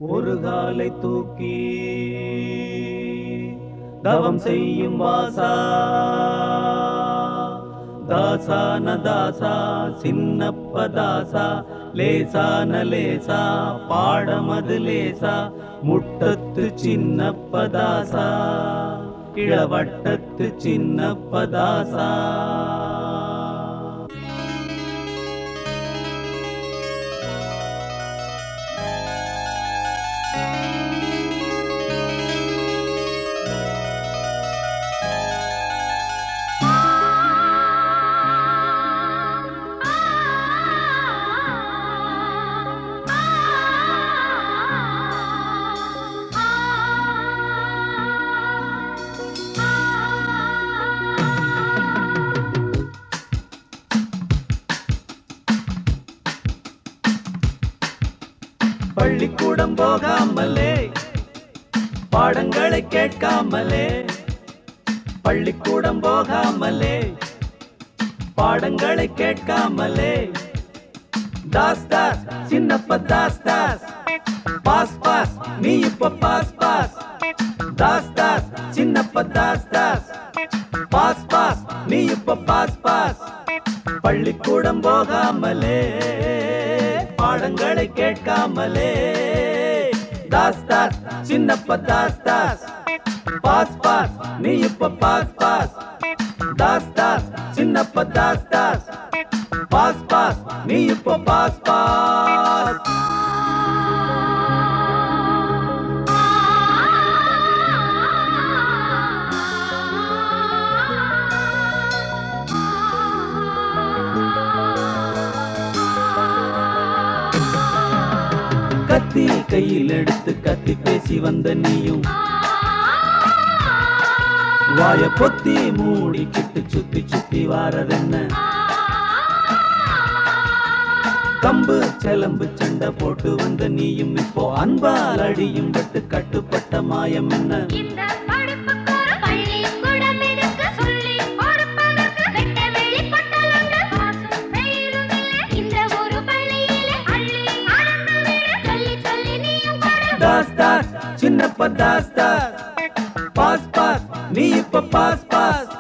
ஒரு காலை தூக்கி தவம் செய்யும் வாசா தாசான தாசா சின்னப்ப தாசா லேசான லேசா பாடமது லேசா முட்டத்து சின்னப்ப தாசா இளவட்டத்து சின்னப்ப தாசா பள்ளிக்கூடம் போகாமலே பாடங்களை கேட்காமலே பள்ளிக்கூடம் போகாமலே பாடங்களை கேட்காமலே தாஸ் தாஸ் சின்னப்ப தாஸ் தாஸ் பாஸ் பாஸ் நீ இப்ப pass pass Das Das Chinnappa Das Das pass pass நீ இப்ப பாஸ் பாஸ் பள்ளிக்கூடம் போகாமலே பாடங்களை கேட்காமலே தாஸ் தாஸ் சின்னப்ப தாஸ் தாஸ் பாஸ் பாஸ் நீ இப்ப pass pass Das Das Chinnappa Das Das pass pass நீ இப்ப பாஸ் பாஸ் கத்தி கையில் எடுத்து கத்தி பேசி வந்த நீயும் வாய பொத்தி மூடிக்கிட்டு சுத்தி சுத்தி வாரதென்ன கம்பு செலம்பு சண்டை போட்டு வந்த நீயும் இப்போ அன்பால் அடியும் பட்டு கட்டுப்பட்ட மாயம் என்ன இந்த படிப்புக்கு ஒரு பள்ளிக்கூடம் இருக்கு சொல்லி கொடுப்பதற்கு வெட்ட வெளி பொட்டலுண்டு காசும் பெயரும் இல்லை இந்த ஒரு பள்ளியிலே அள்ளி அளந்து விடு சொல்லி சொல்லி நீயும் கொடு தாஸ் தாஸ் சின்னப்ப தாஸ் தாஸ் பாஸ் பாஸ் நீ இப்ப பாஸ் பாஸ்